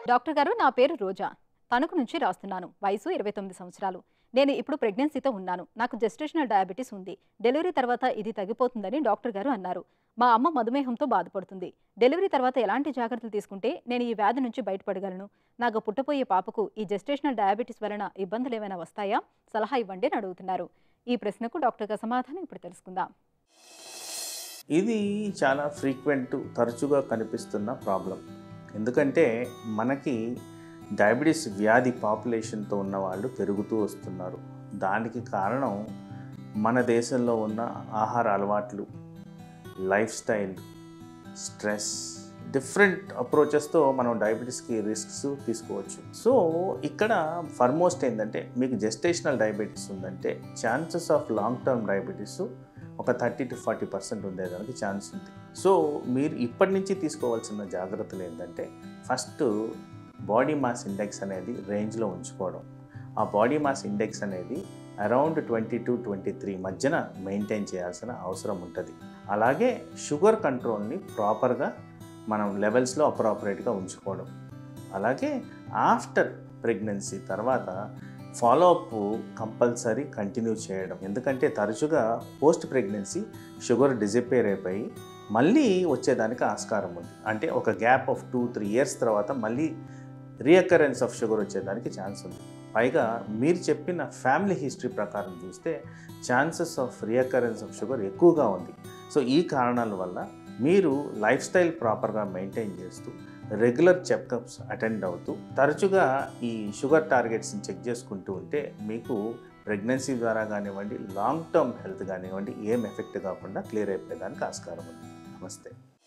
doctor గారు నా పేరు రోజా తణుకు నుంచి రాస్తున్నాను వయసు ఇరవై తొమ్మిది సంవత్సరాలు నేను ఇప్పుడు ప్రెగ్నెన్సీతో ఉన్నాను నాకు జెస్టేషనల్ డయాబెటీస్ ఉంది డెలివరీ తర్వాత ఇది తగ్గిపోతుందని డాక్టర్ గారు అన్నారు మా అమ్మ మధుమేహంతో బాధపడుతుంది డెలివరీ తర్వాత ఎలాంటి జాగ్రత్తలు తీసుకుంటే నేను ఈ వ్యాధి నుంచి బయటపడగలను నాకు పుట్టబోయే పాపకు ఈ జెస్టేషనల్ డయాబెటీస్ వలన ఇబ్బందులు ఏమైనా వస్తాయా సలహా ఇవ్వండి అని అడుగుతున్నారు ఈ ప్రశ్నకు డాక్టర్ గారు సమాధానం ఇప్పుడు తెలుసుకుందాం ఇది చాలా ఫ్రీక్వెంట్ తరచుగా కనిపిస్తున్న ప్రాబ్లం ఎందుకంటే మనకి డయాబెటీస్ వ్యాధి పాపులేషన్తో ఉన్న వాళ్ళు పెరుగుతూ వస్తున్నారు దానికి కారణం మన దేశంలో ఉన్న ఆహార అలవాట్లు లైఫ్ స్టైల్ స్ట్రెస్ డిఫరెంట్ అప్రోచెస్తో మనం డయాబెటీస్కి రిస్క్స్ తీసుకోవచ్చు సో ఇక్కడ ఫర్మోస్ట్ ఏంటంటే మీకు జెస్టేషనల్ డయాబెటీస్ ఉందంటే chances of long term diabetes ఒక థర్టీ టు ఫార్టీ పర్సెంట్ ఉండేదానికి ఛాన్స్ ఉంది సో మీరు ఇప్పటి నుంచి తీసుకోవాల్సిన జాగ్రత్తలు ఏంటంటే ఫస్ట్ బాడీ మాస్ ఇండెక్స్ అనేది రేంజ్లో ఉంచుకోవడం ఆ బాడీ మాస్ ఇండెక్స్ అనేది around twenty to twenty three మధ్యన మెయింటైన్ చేయాల్సిన అవసరం ఉంటుంది అలాగే షుగర్ కంట్రోల్ని ప్రాపర్గా మనం లెవెల్స్లో అప్రాపరేట్గా ఉంచుకోవడం అలాగే ఆఫ్టర్ ప్రెగ్నెన్సీ తర్వాత ఫాలోఅప్ కంపల్సరీ కంటిన్యూ చేయడం ఎందుకంటే తరచుగా పోస్ట్ ప్రెగ్నెన్సీ షుగర్ డిజిపేర్ అయిపోయి మళ్ళీ వచ్చేదానికి ఆస్కారం ఉంది అంటే ఒక gap of two three years తర్వాత మళ్ళీ రీఅకరెన్స్ ఆఫ్ షుగర్ వచ్చేదానికి ఛాన్స్ ఉంది పైగా మీరు చెప్పిన ఫ్యామిలీ హిస్టరీ ప్రకారం చూస్తే chances of recurrence of sugar ఎక్కువగా ఉంది సో ఈ కారణాల వల్ల మీరు లైఫ్ స్టైల్ ప్రాపర్గా మెయింటైన్ చేస్తూ రెగ్యులర్ చెకప్స్ అటెండ్ అవుతూ తరచుగా ఈ షుగర్ టార్గెట్స్ని చెక్ చేసుకుంటూ ఉంటే మీకు ప్రెగ్నెన్సీ ద్వారా కానివ్వండి లాంగ్ టర్మ్ హెల్త్ కానివ్వండి ఏం ఎఫెక్ట్ కాకుండా క్లియర్ అయిపోయేదానికి ఆస్కారం ఉంది నమస్తే